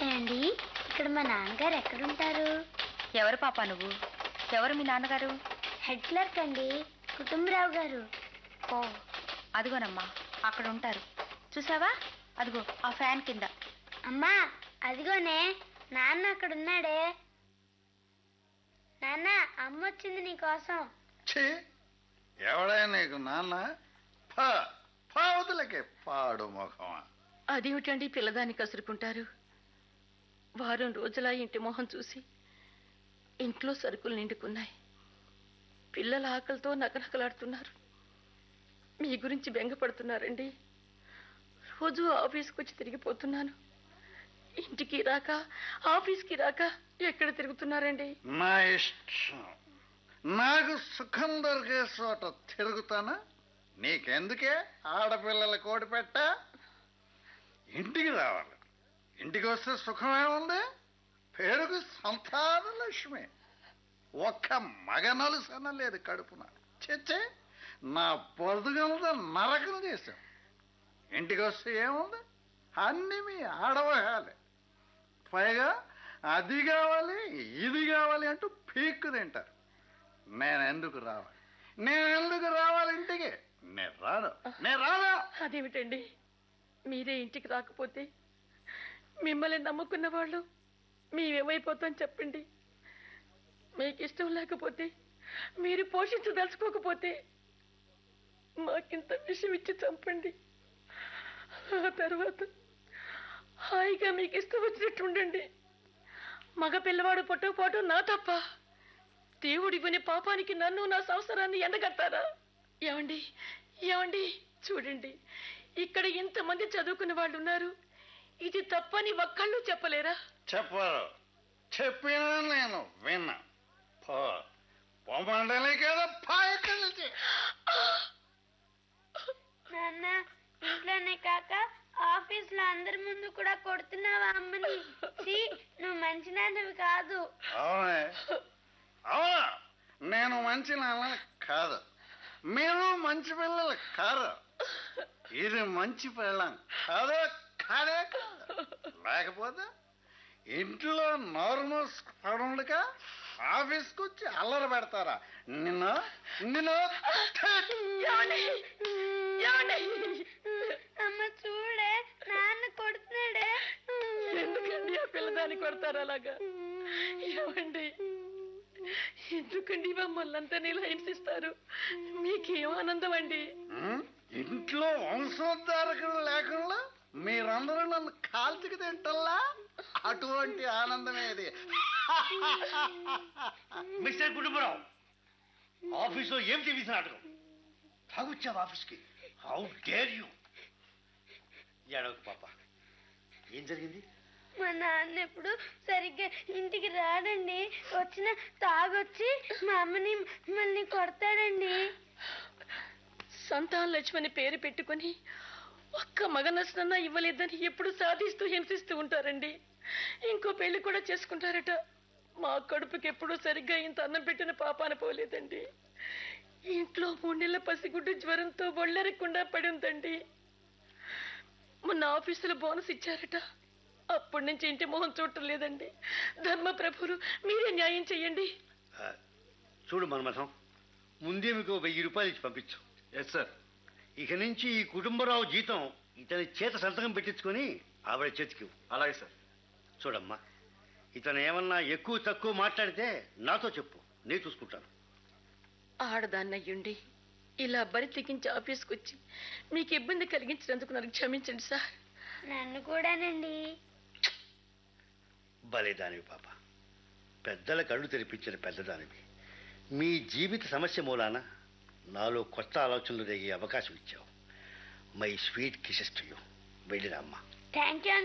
ఏమండి ఇక్కడ మా నాన్నగారు ఎక్కడుంటారు ఎవరు పాప నువ్వు ఎవరు మీ నాన్నగారు హెడ్ క్లర్క్ అండి కుటుంబరావు గారు ఓ అదిగోనమ్మా అక్కడ ఉంటారు చూసావా అదిగో ఆ ఫ్యాన్ కింద అమ్మా అదిగోనే నాన్న అక్కడ ఉన్నాడే నాన్న అమ్మ వచ్చింది నీకోసం ఛీ ఎవడైనా నీకు నాన్న పా పావతులకే పాడు ముఖమా అదేమిటండి పిల్లదాన్ని కసురుకుంటారు వారం రోజులా ఇంటి మొహం చూసి ఇంట్లో సరుకులు నిండుకున్నాయి పిల్లల ఆకలితో నకనకలాడుతున్నారు మీ గురించి బెంగపడుతున్నారండి రోజు ఆఫీస్కి వచ్చి తిరిగిపోతున్నాను ఇంటికి రాక ఆఫీస్కి రాక ఎక్కడ తిరుగుతున్నారండి నా ఇష్టం నాకు సుఖం దొరికే చోట తిరుగుతానా నీకెందుకే ఆడపిల్లల కోడి పెట్ట ఇంటికి రావాలి ఇంటికి వస్తే సుఖమేముంది పేరుకు సంతాన లక్ష్మి ఒక్క మగ నలుసన లేదు కడుపున చెచ్చే నా బతుకంతా నరకం చేశాం ఇంటికి వస్తే ఏముంది అన్ని మీ ఆడవహాలే పైగా అది కావాలి ఇది కావాలి అంటూ పీక్కు తింటారు నేను ఎందుకు రావాలి నేను ఎందుకు రావాలి ఇంటికి నేను రాను నేను రాను అదేమిటండి మీరే ఇంటికి రాకపోతే మిమ్మల్ని నమ్ముకున్న వాళ్ళు మేమేమైపోతాం చెప్పండి మీకు ఇష్టం లేకపోతే మీరు పోషించదలుచుకోకపోతే మాకింత విషయం ఇచ్చి చంపండి ఆ తర్వాత హాయిగా మీకు ఇష్టం వచ్చినట్టు ఉండండి మగ పిల్లవాడు పుట్టకపోవటం నా తప్ప దేవుడి వినే పాపానికి నన్ను నా సంవత్సరాన్ని ఎండగట్టారా ఏమండి ఏమండి చూడండి ఇక్కడ ఇంతమంది చదువుకున్న వాళ్ళు ఉన్నారు ఇది తప్పని ఒక్కళ్ళు చెప్పలేరా చెప్పరు చెప్పినా నేను విన్నా పో పొమ్మండలే కదా పాయక నుంచి నాన్న ఇంట్లోనే కాక ఆఫీస్ లో అందరి ముందు కూడా కొడుతున్నావా అమ్మని ఛీ, నువ్వు మంచి నాన్నవి కాదు అవునే అవునా నేను మంచి నాన్న కాదు మీరు మంచి పిల్లలు కాదు ఇది మంచి పిల్లం కాదే కాదే కాదు. లేకపోతే ఇంట్లో నార్మల్ పడుండక ఆఫీస్కి వచ్చి అల్లరి పెడతారా నిన్ను నిన్ను ఏమండి? ఏమండి? అమ్మ చూడే నాన్న కొడుతున్నాడే ఎందుకండి ఆ పిల్లదాన్ని కొడతారు అలాగా ఏమండి ఎందుకండి మమ్మల్ని అంతా ఇలా హింసిస్తారు మీకేం ఆనందం అండి ఉమ్, ఇంట్లో వంశోద్ధారకులు లేకుండా మీరందరూ నన్ను కాల్చికి తింటల్లా అటువంటి ఆనందమేది మిస్టర్ కుటుంబరావు ఆఫీస్లో ఏం చేసిన నాటకం తాగొచ్చావు ఆఫీస్కి హౌ డేర్ యూ ఏడవకు పాప ఏం జరిగింది మా నాన్న ఎప్పుడు సరిగ్గా ఇంటికి రాడండి వచ్చిన తాగొచ్చి మా అమ్మని మమ్మల్ని కొడతాడండి సంతాన లక్ష్మణి పేరు పెట్టుకొని ఒక్క మగ నష్టనన్నా ఇవ్వలేదని ఎప్పుడు సాధిస్తూ హింసిస్తూ ఉంటారండి ఇంకో పెళ్లి కూడా చేసుకుంటారట మా కడుపుకి ఎప్పుడూ సరిగ్గా ఇంత అన్నం పెట్టిన పాపాన పోలేదండి ఇంట్లో మూడేళ్ల పసిగుడ్డు జ్వరంతో ఒళ్ళెరకుండా పడి ఉందండి మొన్న ఆఫీసులో బోనస్ ఇచ్చారట అప్పటి నుంచి ఇంటి మొహం చూడటం లేదండి ధర్మప్రభులు మీరే న్యాయం చెయ్యండి ఆ, చూడు మన్మథం ముందే మీకు వెయ్యి రూపాయలు ఇచ్చి పంపించు ఎస్ సార్ ఇక నుంచి ఈ కుటుంబరావు జీతం ఇతని చేత సంతకం పెట్టించుకొని ఆవిడ చేతికి ఇవ్వు. అలాగే సార్ చూడమ్మా ఇతను ఏమన్నా ఎక్కువ తక్కువ మాట్లాడితే నాతో చెప్పు నేను చూసుకుంటాను ఆడదాన్నయ్యుండి ఇలా బరి తెగించి ఆఫీస్కి వచ్చి మీకు ఇబ్బంది కలిగించినందుకు నాకు క్షమించండి సార్ నన్ను కూడానండి భలేదానివి పాప పెద్దల కళ్ళు తెరిపించిన పెద్దదానివి మీ జీవిత సమస్య మూలాన నాలో కొత్త ఆలోచనలు రేగే అవకాశం ఇచ్చావు my sweet kisses to you వెళ్ళిరా అమ్మా థ్యాంక్ యూ